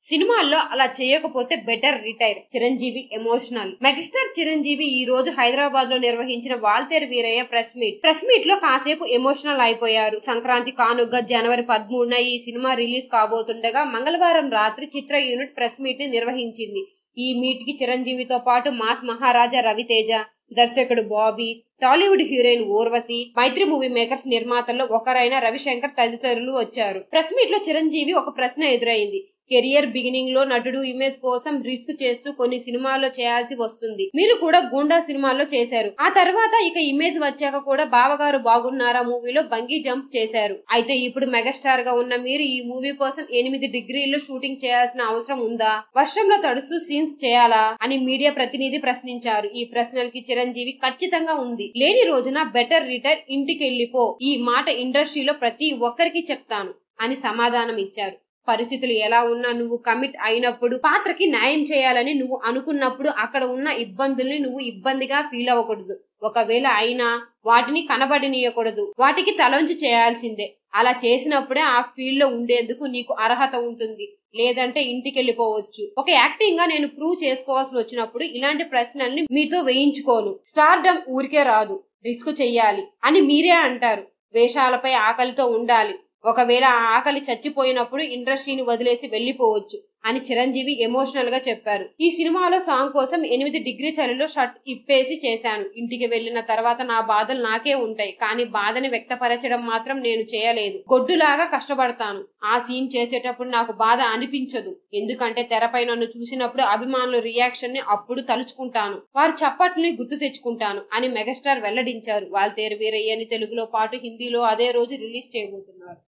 సినిమాల్లో అలా చేయకపోతే better retire Chiranjeevi emotional megastar Chiranjeevi ఈ రోజు హైదరాబాద్ లో నిర్వహించిన Waltair Veerayya press meet press meet లో కాసేపు ఎమోషనల్ అయిపోయారు సంక్రాంతి కానుగ్గా జనవరి పదమూడున ఈ సినిమా రిలీజ్ కాబోతుండగా మంగళవారం రాత్రి చిత్ర యూనిట్ ప్రెస్ మీట్ ని నిర్వహించింది ఈ మీట్ కి చిరంజీవితో పాటు మాస్ మహారాజా రవితేజ దర్శకుడు Bobby Tollywood heroine Urvashi Mythri Movie Makers నిర్మాతల్లో ఒకరైన రవిశంకర్ తదితరులు వచ్చారు ప్రెస్ మీట్ లో చిరంజీవి ఒక ప్రశ్న ఎదురైంది కెరియర్ బిగినింగ్ లో నటుడు ఇమేజ్ కోసం రిస్క్ చేస్తూ కొన్ని సినిమాల్లో చేయాల్సి వస్తుంది మీరు కూడా గూండా సినిమాల్లో చేశారు ఆ తర్వాత ఇక ఇమేజ్ వచ్చాక కూడా బావగారు బాగున్నారా మూవీలో బంగీ జంప్ చేశారు అయితే ఇప్పుడు మెగాస్టార్ గా ఉన్న మీరు ఈ మూవీ కోసం ఎనిమిది డిగ్రీల్లో షూటింగ్ చేయాల్సిన అవసరం ఉందా వర్షంలో తడుస్తూ సీన్స్ చేయాలా అని మీడియా ప్రతినిధి ప్రశ్నించారు ఈ ప్రశ్నలకి చిరంజీవి ఖచ్చితంగా ఉంది లేని రోజున బెటర్ రిటైర్ ఇంటికెళ్లిపో ఈ మాట ఇండస్ట్రీలో ప్రతి ఒక్కరికి చెప్తాను అని సమాధానం ఇచ్చారు పరిస్థితులు ఎలా ఉన్నా నువ్వు కమిట్ అయినప్పుడు పాత్రకి న్యాయం చేయాలని నువ్వు అనుకున్నప్పుడు అక్కడ ఉన్న ఇబ్బందుల్ని నువ్వు ఇబ్బందిగా ఫీల్ అవ్వకూడదు ఒకవేళ అయినా వాటిని కనబడినీయకూడదు వాటికి తలొంచి చేయాల్సిందే అలా చేసినప్పుడే ఆ ఫీల్డ్ లో ఉండేందుకు నీకు అర్హత ఉంటుంది లేదంటే ఇంటికి వెళ్ళిపోవచ్చు ఒక యాక్టింగ్ గా నేను ప్రూవ్ చేసుకోవాల్సి వచ్చినప్పుడు ఇలాంటి ప్రశ్నల్ని మీతో వేయించుకోను స్టార్డమ్ ఊరికే రాదు రిస్క్ చెయ్యాలి అని మీరే అంటారు వేషాలపై ఆకలితో ఉండాలి ఒకవేళ ఆ ఆకలి చచ్చిపోయినప్పుడు ఇండస్ట్రీని వదిలేసి వెళ్లిపోవచ్చు అని చిరంజీవి ఎమోషనల్ గా చెప్పారు ఈ సినిమాలో సాంగ్ కోసం ఎనిమిది డిగ్రీ చలిలో షర్ట్ ఇప్పేసి చేశాను ఇంటికి వెళ్లిన తర్వాత నా బాధలు నాకే ఉంటాయి కానీ బాధని వ్యక్తపరచడం మాత్రం నేను చేయలేదు గొడ్డులాగా కష్టపడతాను ఆ సీన్ చేసేటప్పుడు నాకు బాధ అనిపించదు ఎందుకంటే తెరపై నన్ను చూసినప్పుడు అభిమానుల రియాక్షన్ ని అప్పుడు తలుచుకుంటాను వారి చప్పట్ని గుర్తు తెచ్చుకుంటాను అని మెగాస్టార్ వెల్లడించారు వాళ్ళ తేరు వీరయ్యని తెలుగులో పాటు హిందీలో అదే రోజు రిలీజ్ చేయబోతున్నారు